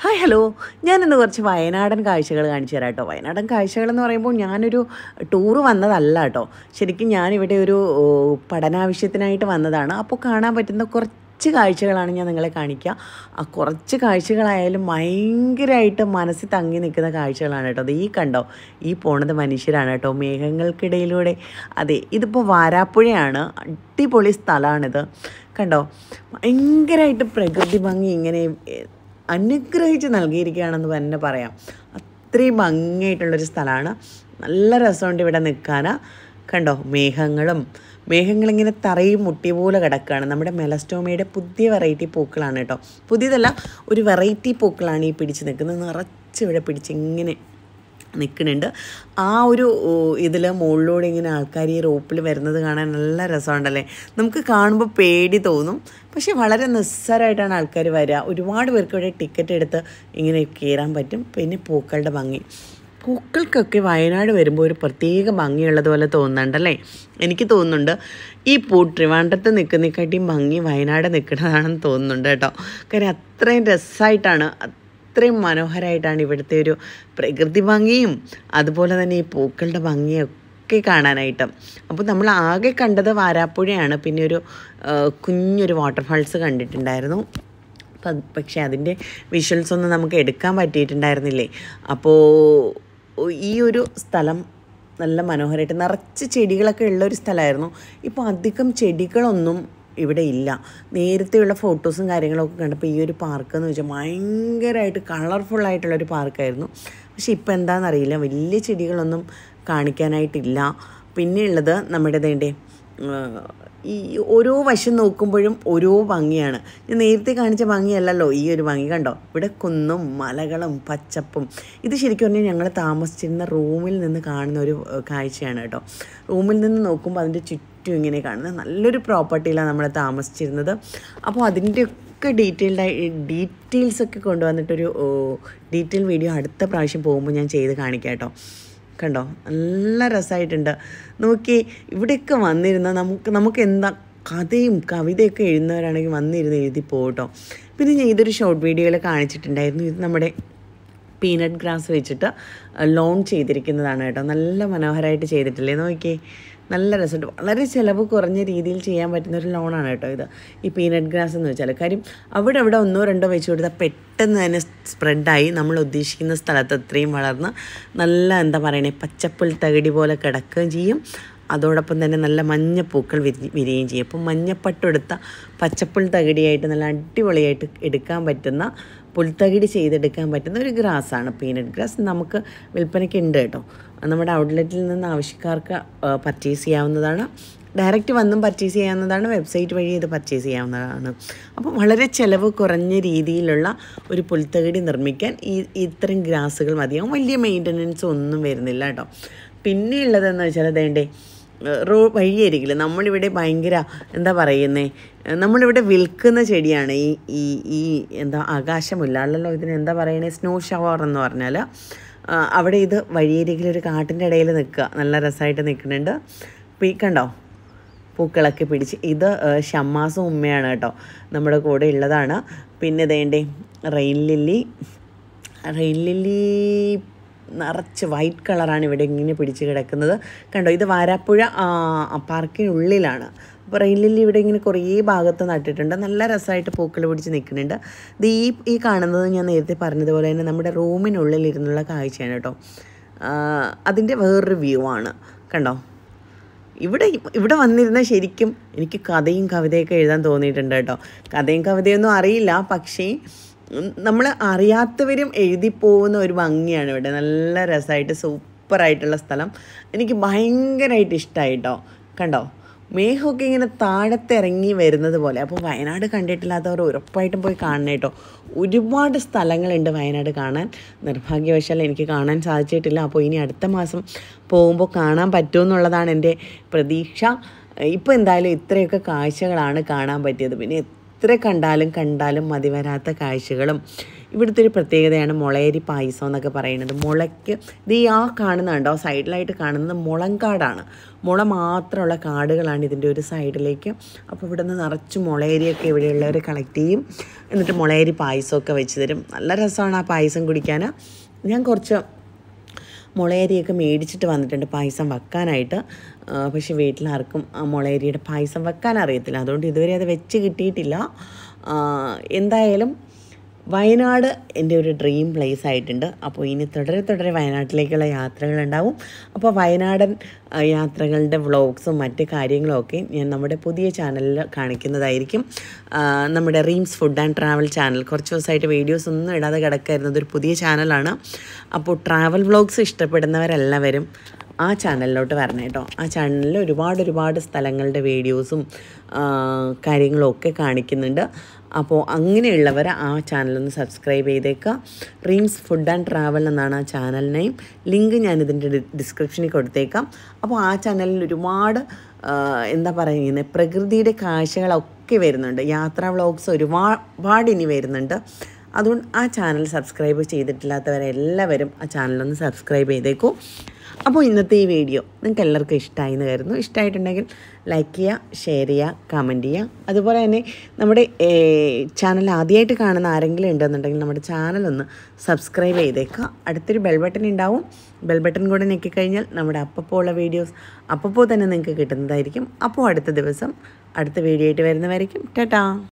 hi hello ഞാനിന്ന് കുറച്ച് വയനാടൻ കാഴ്ചകൾ കാണിച്ചു തരാം കേട്ടോ വയനാടൻ കാഴ്ചകൾ എന്ന് പറയുമ്പോൾ ഞാനൊരു ടൂറ് വന്നതല്ല കേട്ടോ ശരിക്കും ഞാനിവിടെ ഒരു ഓ, പഠനാവശ്യത്തിനായിട്ട് വന്നതാണ് അപ്പോൾ കാണാൻ പറ്റുന്ന കുറച്ച് കാഴ്ചകളാണ് ഞാൻ നിങ്ങളെ കാണിക്കുക ആ കുറച്ച് കാഴ്ചകളായാലും ഭയങ്കരമായിട്ട് മനസ്സിൽ തങ്ങി നിൽക്കുന്ന കാഴ്ചകളാണ് കേട്ടോ അത് ഈ കണ്ടോ ഈ പോണത് മനുഷ്യരാണ് കേട്ടോ മേഘങ്ങൾക്കിടയിലൂടെ അതെ ഇതിപ്പോൾ വാരാപ്പുഴയാണ് അടിപൊളി സ്ഥലമാണിത് കണ്ടോ ഭയങ്കരമായിട്ട് പ്രകൃതി ഭംഗി ഇങ്ങനെ എ, അനുഗ്രഹിച്ച് നൽകിയിരിക്കുകയാണെന്ന് തന്നെ പറയാം അത്രയും ഭംഗിയായിട്ടുള്ളൊരു സ്ഥലമാണ് നല്ല രസമുണ്ട് ഇവിടെ നിൽക്കാൻ കണ്ടോ മേഘങ്ങളും മേഘങ്ങളിങ്ങനെ തറയും മുട്ടിയ പോലെ കിടക്കുകയാണ് നമ്മുടെ മെലസ്റ്റോമയുടെ പുതിയ വെറൈറ്റി പൂക്കളാണ് കേട്ടോ പുതിയതല്ല ഒരു വെറൈറ്റി പൂക്കളാണ് ഈ പിടിച്ച് നിൽക്കുന്നത് നിറച്ച് ഇവിടെ പിടിച്ച് ഇങ്ങനെ നിൽക്കുന്നുണ്ട് ആ ഒരു ഇതിൽ മുകളിലൂടെ ഇങ്ങനെ ആൾക്കാർ ഈ റോപ്പിൽ വരുന്നത് കാണാൻ നല്ല രസമുണ്ടല്ലേ നമുക്ക് കാണുമ്പോൾ പേടി തോന്നും പക്ഷേ വളരെ നിസ്സാരമായിട്ടാണ് ആൾക്കാർ വരിക ഒരുപാട് പേർക്ക് ഇവിടെ ടിക്കറ്റ് എടുത്ത് ഇങ്ങനെ കയറാൻ പറ്റും പിന്നെ പൂക്കളുടെ ഭംഗി പൂക്കൾക്കൊക്കെ വയനാട് വരുമ്പോൾ ഒരു പ്രത്യേക ഭംഗിയുള്ളതുപോലെ തോന്നുന്നുണ്ടല്ലേ എനിക്ക് തോന്നുന്നുണ്ട് ഈ പൂ ട്രിവാൻഡ്രത്ത് നിൽക്കുന്നതിനെക്കാട്ടിയും ഭംഗി വയനാട് നിൽക്കുന്നതാണെന്ന് തോന്നുന്നുണ്ട് കേട്ടോ കാര്യം അത്രയും രസമായിട്ടാണ് അത്രയും മനോഹരമായിട്ടാണ് ഇവിടുത്തെ ഒരു പ്രകൃതി ഭംഗിയും അതുപോലെ തന്നെ ഈ പൂക്കളുടെ ഭംഗിയൊക്കെ കാണാനായിട്ട് അപ്പോൾ നമ്മൾ ആകെ കണ്ടത് വാരാപ്പുഴയാണ് പിന്നെ ഒരു ആ, കുഞ്ഞൊരു വാട്ടർഫാൾസ് കണ്ടിട്ടുണ്ടായിരുന്നു അപ്പം അത് പക്ഷേ അതിൻ്റെ വിഷ്വൽസ് ഒന്നും നമുക്ക് എടുക്കാൻ പറ്റിയിട്ടുണ്ടായിരുന്നില്ലേ അപ്പോൾ ഈ ഒരു സ്ഥലം നല്ല മനോഹരമായിട്ട് നിറച്ച് ചെടികളൊക്കെ ഉള്ള ഒരു സ്ഥലമായിരുന്നു ഇപ്പോൾ അധികം ചെടികളൊന്നും ഇവിടെ ഇല്ല നേരത്തെയുള്ള ഫോട്ടോസും കാര്യങ്ങളൊക്കെ കണ്ടപ്പോൾ ഈ ഒരു പാർക്ക് എന്ന് വെച്ചാൽ ഭയങ്കരമായിട്ട് കളർഫുള്ളായിട്ടുള്ളൊരു പാർക്കായിരുന്നു പക്ഷെ ഇപ്പോൾ എന്താണെന്നറിയില്ല വലിയ ചെടികളൊന്നും കാണിക്കാനായിട്ടില്ല പിന്നെ ഉള്ളത് നമ്മുടെ ദേണ്ടേ ഈ ഓരോ വശം നോക്കുമ്പോഴും ഓരോ ഭംഗിയാണ് ഞാൻ നേരത്തെ കാണിച്ച ഭംഗിയല്ലല്ലോ ഈ ഒരു ഭംഗി കണ്ടോ ഇവിടെ കുന്നും മലകളും പച്ചപ്പും ഇത് ശരിക്കും പറഞ്ഞാൽ ഞങ്ങൾ താമസിച്ചിരുന്ന റൂമിൽ നിന്ന് കാണുന്ന ഒരു ഏഹ്, കാഴ്ചയാണ് കേട്ടോ റൂമിൽ നിന്ന് നോക്കുമ്പോൾ അതിൻ്റെ ചുറ്റും ഇങ്ങനെ കാണുന്നത് നല്ലൊരു പ്രോപ്പർട്ടിയിലാണ് നമ്മൾ താമസിച്ചിരുന്നത് അപ്പോൾ അതിൻ്റെ ഒക്കെ ഡീറ്റെയിൽഡായി ഡീറ്റെയിൽസ് ഒക്കെ കൊണ്ടുവന്നിട്ടൊരു ഡീറ്റെയിൽ വീഡിയോ അടുത്ത പ്രാവശ്യം പോകുമ്പോൾ ഞാൻ ചെയ്ത് കാണിക്കാം കേട്ടോ കണ്ടോ നല്ല രസമായിട്ടുണ്ട് നോക്കി ഇവിടെയൊക്കെ വന്നിരുന്ന നമുക്ക് നമുക്ക് എന്താ കഥയും കവിതയൊക്കെ എഴുതുന്നവരാണെങ്കിൽ വന്നിരുന്ന് എഴുതി പോകട്ടോ പിന്നെ ഞാൻ ഇതൊരു ഷോർട്ട് വീഡിയോയിൽ കാണിച്ചിട്ടുണ്ടായിരുന്നു ഇത് നമ്മുടെ പീനട്ട് ഗ്രാസ് വെച്ചിട്ട് ലോൺ ചെയ്തിരിക്കുന്നതാണ് കേട്ടോ നല്ല മനോഹരമായിട്ട് ചെയ്തിട്ടില്ലേ നോക്കിയേ നല്ല രസമുണ്ട് വളരെ ചിലവ് കുറഞ്ഞ രീതിയിൽ ചെയ്യാൻ പറ്റുന്ന ഒരു ലോണാണ് കേട്ടോ ഇത് ഈ പീനട്ട് ഗ്രാസ് എന്ന് വെച്ചാൽ കാര്യം അവിടെ അവിടെ ഒന്നോ രണ്ടോ വെച്ച് കൊടുത്താൽ പെട്ടെന്ന് തന്നെ സ്പ്രെഡായി നമ്മൾ ഉദ്ദേശിക്കുന്ന സ്ഥലത്ത് അത്രയും വളർന്ന് നല്ല എന്താ പറയണേ പച്ചപ്പുൽ തകിടി പോലെ കിടക്കുകയും ചെയ്യും അതോടൊപ്പം തന്നെ നല്ല മഞ്ഞപ്പൂക്കൾ വിരി വിരിയുകയും ചെയ്യും അപ്പം മഞ്ഞപ്പട്ടെടുത്ത പച്ചപ്പുൽ തകിടിയായിട്ട് നല്ല അടിപൊളിയായിട്ട് എടുക്കാൻ പറ്റുന്ന പുൽത്തകിടി ചെയ്തെടുക്കാൻ പറ്റുന്ന ഒരു ഗ്രാസാണ് പീനട്ട് ഗ്രാസ് നമുക്ക് വിൽപ്പനയ്ക്ക് ഉണ്ട് കേട്ടോ നമ്മുടെ ഔട്ട്ലെറ്റിൽ നിന്ന് ആവശ്യക്കാർക്ക് പർച്ചേസ് ചെയ്യാവുന്നതാണ് ഡയറക്റ്റ് വന്നും പർച്ചേസ് ചെയ്യാവുന്നതാണ് വെബ്സൈറ്റ് വഴി ഇത് പർച്ചേസ് ചെയ്യാവുന്നതാണ് അപ്പോൾ വളരെ ചിലവ് കുറഞ്ഞ രീതിയിലുള്ള ഒരു പുൽത്തകിടി നിർമ്മിക്കാൻ ഈ ഇത്തരം ഗ്രാസുകൾ മതിയാവും വലിയ മെയിൻ്റനൻസ് ഒന്നും വരുന്നില്ല കേട്ടോ പിന്നെ ഉള്ളതെന്ന് വെച്ചാൽ അതേണ്ടേ റോ വഴിയരികിൽ നമ്മളിവിടെ ഭയങ്കര എന്താ പറയുന്നേ നമ്മളിവിടെ വിൽക്കുന്ന ചെടിയാണ് ഈ ഈ ഈ എന്താ ആകാശമില്ല അല്ലല്ലോ ഇതിന് എന്താ പറയണേ സ്നോ ഷവർ എന്ന് പറഞ്ഞാൽ ആ, അവിടെ ഇത് വഴിയരികിൽ ഒരു കാട്ടിൻ്റെ ഇടയിൽ നിൽക്കുക നല്ല രസമായിട്ട് നിൽക്കുന്നുണ്ട് അപ്പോൾ ഈ കണ്ടോ പൂക്കളൊക്കെ പിടിച്ച് ഇത് ആ, ഷമ്മാസും ഉമ്മയാണ് കേട്ടോ നമ്മുടെ കൂടെ ഉള്ളതാണ് പിന്നെ ഇതേണ്ടേ റെയിൻ ലില്ലി റെയിൻ ലില്ലി നിറച്ച് വൈറ്റ് കളറാണ് ഇവിടെ ഇങ്ങനെ പിടിച്ച് കിടക്കുന്നത് കണ്ടോ ഇത് വാരാപ്പുഴ ആ, പാർക്കിനുള്ളിലാണ് അപ്പോൾ റെയിൻ ലില്ലി ഇവിടെ ഇങ്ങനെ കുറേ ഭാഗത്ത് നട്ടിട്ടുണ്ട് നല്ല രസമായിട്ട് പൂക്കൾ പിടിച്ച് നിൽക്കുന്നുണ്ട് ഇത് ഈ ഈ കാണുന്നത് ഞാൻ നേരത്തെ പറഞ്ഞതുപോലെ തന്നെ നമ്മുടെ റൂമിനുള്ളിൽ ഇരുന്നുള്ള കാഴ്ചയാണ് കേട്ടോ അതിൻ്റെ വേറൊരു വ്യൂ ആണ് കണ്ടോ ഇവിടെ ഇവിടെ വന്നിരുന്ന ശരിക്കും എനിക്ക് കഥയും കവിതയൊക്കെ എഴുതാൻ തോന്നിയിട്ടുണ്ട് കേട്ടോ കഥയും കവിതയൊന്നും അറിയില്ല പക്ഷേ നമ്മൾ അറിയാത്തവരും എഴുതി പോകുന്ന ഒരു ഭംഗിയാണ് ഇവിടെ നല്ല രസമായിട്ട് സൂപ്പറായിട്ടുള്ള സ്ഥലം എനിക്ക് ഭയങ്കരമായിട്ട് ഇഷ്ടമായി കേട്ടോ കണ്ടോ മേഘമൊക്കെ ഇങ്ങനെ താഴത്ത് ഇറങ്ങി വരുന്നത് പോലെ അപ്പോൾ വയനാട് കണ്ടിട്ടില്ലാത്തവർ ഉറപ്പായിട്ടും പോയി കാണണം കേട്ടോ ഒരുപാട് സ്ഥലങ്ങളുണ്ട് വയനാട് കാണാൻ നിർഭാഗ്യവശാൽ എനിക്ക് കാണാൻ സാധിച്ചിട്ടില്ല അപ്പോൾ ഇനി അടുത്ത മാസം പോകുമ്പോൾ കാണാൻ പറ്റുമെന്നുള്ളതാണ് എൻ്റെ പ്രതീക്ഷ ഇപ്പോൾ എന്തായാലും ഇത്രയൊക്കെ കാഴ്ചകളാണ് കാണാൻ പറ്റിയത് പിന്നെ എത്ര കണ്ടാലും കണ്ടാലും മതി വരാത്ത കാഴ്ചകളും ഇവിടുത്തെ ഒരു പ്രത്യേകതയാണ് മുളയരി പായസം എന്നൊക്കെ പറയുന്നത് മുളയ്ക്ക് ഇത് ഈ ആ കാണുന്നുണ്ടോ സൈഡിലായിട്ട് കാണുന്നത് മുളങ്കാടാണ് മുള മാത്രമുള്ള കാടുകളാണ് ഇതിൻ്റെ ഒരു സൈഡിലേക്ക് അപ്പോൾ ഇവിടെ നിന്ന് നിറച്ച് മുളയരിയൊക്കെ ഇവിടെയുള്ളവർ കളക്ട് ചെയ്യും എന്നിട്ട് മുളയരി പായസമൊക്കെ വെച്ച് തരും നല്ല രസമാണ് ആ പായസം കുടിക്കാൻ ഞാൻ കുറച്ച് മുളയരിയൊക്കെ മേടിച്ചിട്ട് വന്നിട്ടുണ്ട് പായസം വെക്കാനായിട്ട് ആ, പക്ഷേ വീട്ടിലാർക്കും ആ മുളയരിയുടെ പായസം വെക്കാൻ അറിയത്തില്ല അതുകൊണ്ട് ഇതുവരെ അത് വെച്ച് കിട്ടിയിട്ടില്ല ആ, എന്തായാലും വയനാട് എൻ്റെ ഒരു ഡ്രീം പ്ലേസ് ആയിട്ടുണ്ട് അപ്പോൾ ഇനി തുടരെ തുടരെ വയനാട്ടിലേക്കുള്ള യാത്രകളുണ്ടാവും അപ്പോൾ വയനാടൻ ആ, യാത്രകളുടെ വ്ളോഗ്സും മറ്റ് കാര്യങ്ങളും ഒക്കെ ഞാൻ നമ്മുടെ പുതിയ ചാനലിൽ കാണിക്കുന്നതായിരിക്കും ആ, നമ്മുടെ Reem's food and travel channel കുറച്ച് ദിവസമായിട്ട് വീഡിയോസ് ഒന്നും ഇടാതെ കിടക്കായിരുന്നു അതൊരു പുതിയ ചാനലാണ് അപ്പോൾ ട്രാവൽ വ്ളോഗ്സ് ഇഷ്ടപ്പെടുന്നവരെല്ലാവരും ആ ചാനലിലോട്ട് വരണം കേട്ടോ ആ ചാനലിൽ ഒരുപാട് ഒരുപാട് സ്ഥലങ്ങളുടെ വീഡിയോസും ആ, കാര്യങ്ങളും ഒക്കെ കാണിക്കുന്നുണ്ട് അപ്പോൾ അങ്ങനെയുള്ളവർ ആ ചാനലൊന്ന് സബ്സ്ക്രൈബ് ചെയ്തേക്കുക റീംസ് ഫുഡ് ആൻഡ് ട്രാവൽ എന്നാണ് ആ ചാനൽ നെയിം ലിങ്ക് ഞാനിതിൻ്റെ ഡിസ്ക്രിപ്ഷനിൽ കൊടുത്തേക്കാം അപ്പോൾ ആ ചാനലിൽ ഒരുപാട് ആ, എന്താ പറയുന്നത് പ്രകൃതിയുടെ കാഴ്ചകളൊക്കെ വരുന്നുണ്ട് യാത്രാ വ്ളോഗ്സ് ഒരുപാട് ഇനി വരുന്നുണ്ട് അതുകൊണ്ട് ആ ചാനൽ സബ്സ്ക്രൈബ് ചെയ്തിട്ടില്ലാത്തവരെല്ലാവരും ആ ചാനലൊന്ന് സബ്സ്ക്രൈബ് ചെയ്തേക്കൂ അപ്പോൾ ഇന്നത്തെ ഈ വീഡിയോ നിങ്ങൾക്ക് എല്ലാവർക്കും ഇഷ്ടമായി എന്ന് കരുതുന്നു ഇഷ്ടമായിട്ടുണ്ടെങ്കിൽ ലൈക്ക് ചെയ്യുക ഷെയർ ചെയ്യുക കമൻറ്റ് ചെയ്യുക അതുപോലെ തന്നെ നമ്മുടെ ചാനൽ ആദ്യമായിട്ട് കാണുന്ന ആരെങ്കിലും ഉണ്ടെന്നുണ്ടെങ്കിൽ നമ്മുടെ ചാനലൊന്ന് സബ്സ്ക്രൈബ് ചെയ്തേക്കുക അടുത്തൊരു ബെൽ ബട്ടൺ ഉണ്ടാവും ബെൽ ബട്ടൺ കൂടെ ഞെക്കിക്കഴിഞ്ഞാൽ നമ്മുടെ അപ്പപ്പോൾ ഉള്ള വീഡിയോസ് അപ്പപ്പോൾ തന്നെ നിങ്ങൾക്ക് കിട്ടുന്നതായിരിക്കും അപ്പോൾ അടുത്ത ദിവസം അടുത്ത വീഡിയോ ആയിട്ട് വരുന്നവരായിരിക്കും ടാറ്റാ